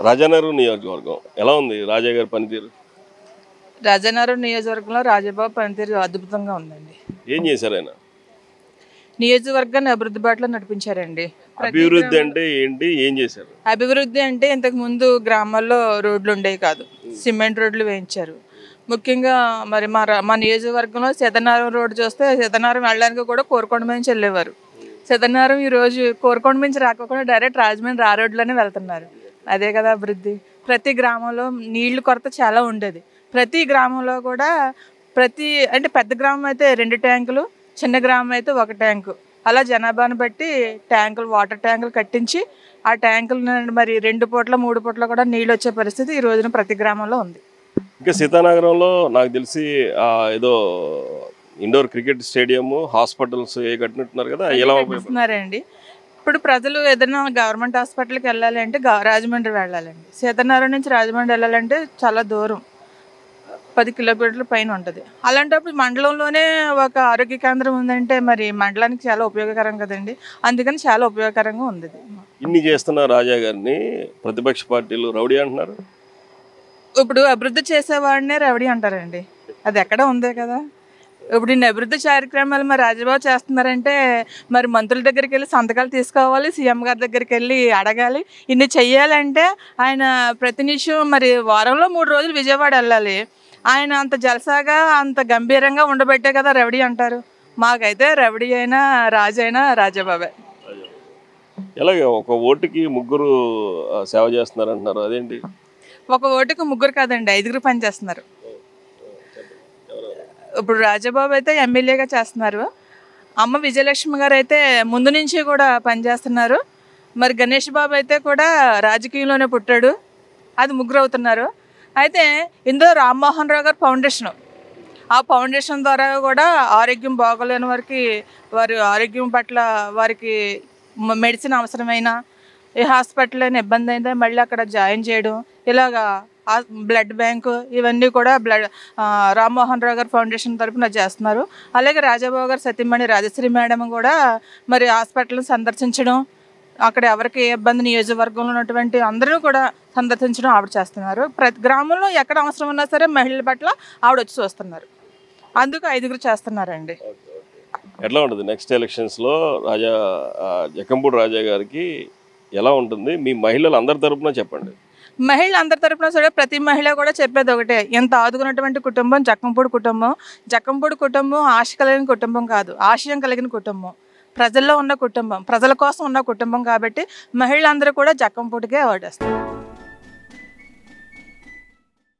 రాజానగరం నియోజకవర్గం ఎలా ఉంది రాజా గారి పనితీరు రాజానగరం నియోజకవర్గంలో రాజబాబు పనితీరు అద్భుతంగా ఉందండి ఏం చేశారు ఆయన నియోజకవర్గాన్ని అభివృద్ధి బాటలో నడిపించారండి ప్రతి అభివృద్ధి గ్రామం- అంటే ఏంటి ఏం చేశారు అభివృద్ధి అంటే ఇంతకు ముందు గ్రామాల్లో రోడ్లు ఉండేవి కాదు సిమెంట్ రోడ్లు వేయించారు ముఖ్యంగా మరి మా రా- మా నియోజకవర్గంలో సీతనారం రోడ్డు చూస్తే సీతనారం వెళ్ళడానికి కూడా కోరుకొండ నుంచి వెళ్ళేవారు సీతనారం ఈ రోజు కోరుకొండ నుంచి రాకుండా డైరెక్ట్ రాజమండ్రి ఆ రోడ్లోనే వెళ్తున్నారు అదే కదా అభివృద్ధి ప్రతి గ్రామంలో నీళ్లు కొరత చాలా ఉండేది ప్రతి గ్రామంలో కూడా ప్రతి అంటే పెద్ద గ్రామం అయితే రెండు ట్యాంకులు చిన్న గ్రామం అయితే ఒక ట్యాంకు అలా జనాభాను బట్టి ట్యాంకులు వాటర్ ట్యాంకులు కట్టించి ఆ ట్యాంకులు నుండి మరి రెండు పూట్ల మూడు పూట్ల కూడా నీళ్ళు వచ్చే పరిస్థితి ఈ రోజున ప్రతి గ్రామంలో ఉంది ఇంకా సీతానగరంలో నాకు తెలిసి ఆ, ఏదో ఇండోర్ క్రికెట్ స్టేడియం హాస్పిటల్స్ ఏ కట్టినట్టున్నారు కదా ఎలా ఉపయోగపడుతుంది కట్టిస్తున్నారండి ఇప్పుడు ప్రజలు ఏదైనా గవర్నమెంట్ హాస్పిటల్కి వెళ్ళాలి అంటే గా- రాజమండ్రి వెళ్ళాలండి సీతనారాయణ నుంచి రాజమండ్రి వెళ్ళాలంటే చాలా దూరం పది కిలోమీటర్ల పైన ఉంటుంది అలాంటప్పుడు మండలంలోనే ఒక ఆరోగ్య కేంద్రం ఉందంటే మరి మండలానికి చాలా ఉపయోగకరం కదండి అందుకని చాలా ఉపయోగకరంగా ఉంది ఇది. ఇన్ని చేస్తున్న రాజా గారిని ప్రతిపక్ష పార్టీలు రౌడీ అంటున్నారు ఇప్పుడు అభివృద్ధి చేసేవాడినే రవడి అంటారండి అది ఎక్కడ ఉందే కదా ఇప్పుడు ఇన్ని అభివృద్ధి కార్యక్రమాలు మరి రాజబాబు చేస్తున్నారంటే మరి మంత్రుల దగ్గరికి వెళ్ళి సంతకాలు తీసుకోవాలి సీఎం గారి దగ్గరికి వెళ్ళి అడగాలి ఇన్ని చెయ్యాలంటే ఆయన ప్రతి నిమిషం మరి వారంలో మూడు రోజులు విజయవాడ వెళ్ళాలి ఆయన అంత జలసాగా అంత గంభీరంగా ఉండబట్టే కదా రవడి అంటారు మాకైతే రవడి అయినా రాజు అయినా రాజాబాబే ఎలాగే ఒక ఓటుకి ముగ్గురు ఆ, సేవ చేస్తున్నారు అంటున్నారు అదేంటి ఒక ఓటుకు ముగ్గురు కాదండి ఐదుగురు పని చేస్తున్నారు ఇప్పుడు రాజబాబు అయితే ఎమ్మెల్యేగా చేస్తున్నారు అమ్మ విజయలక్ష్మి గారు అయితే ముందు నుంచి కూడా పనిచేస్తున్నారు మరి గణేష్ బాబు అయితే కూడా రాజకీయంలోనే పుట్టాడు అది ముగ్గురు అవుతున్నారు అయితే ఇందులో రామ్మోహన్ రావు గారు ఫౌండేషన్ ఆ ఫౌండేషన్ ద్వారా కూడా ఆరోగ్యం బాగోలేని వారికి వారి ఆరోగ్యం పట్ల వారికి మ- మెడిసిన్ అవసరమైన ఏ హాస్పిటల్ అయినా ఇబ్బంది అయితే మళ్ళీ అక్కడ జాయిన్ చేయడం ఇలాగా ఆ బ్లడ్ బ్యాంకు ఇవన్నీ కూడా బ్లడ్ ఆ, రామ్మోహన్ రావు గారు ఫౌండేషన్ తరఫున చేస్తున్నారు అలాగే రాజాబాబు గారు సతీమణి రాజశ్రీ మేడం కూడా మరి హాస్పిటల్ని సందర్శించడం అక్కడ ఎవరికి ఏ ఇబ్బంది నియోజకవర్గంలో ఉన్నటువంటి అందరూ కూడా సందర్శించడం ఆవిడ చేస్తున్నారు ప్రతి గ్రామంలో ఎక్కడ అవసరం ఉన్నా సరే మహిళల పట్ల ఆవిడ వచ్చి చూస్తున్నారు అందుకు ఐదుగురు చేస్తున్నారండి ఎట్లా ఉంటుంది నెక్స్ట్ ఎలక్షన్స్లో రాజా ఆ, జక్కంపూడి రాజా గారికి ఎలా ఉంటుంది మీ మహిళలు అందరి తరపున చెప్పండి మహిళ అందరి తరపున సరే ప్రతి మహిళ కూడా చెప్పేది ఒకటే ఎంత ఆదుకున్నటువంటి కుటుంబం జక్కంపూడి కుటుంబం జక్కంపూడి కుటుంబం ఆశ కలిగిన కుటుంబం కాదు ఆశయం కలిగిన కుటుంబం ప్రజల్లో ఉన్న కుటుంబం ప్రజల కోసం ఉన్న కుటుంబం కాబట్టి మహిళలందరూ కూడా జక్కంపూడికే ఓటేస్తారు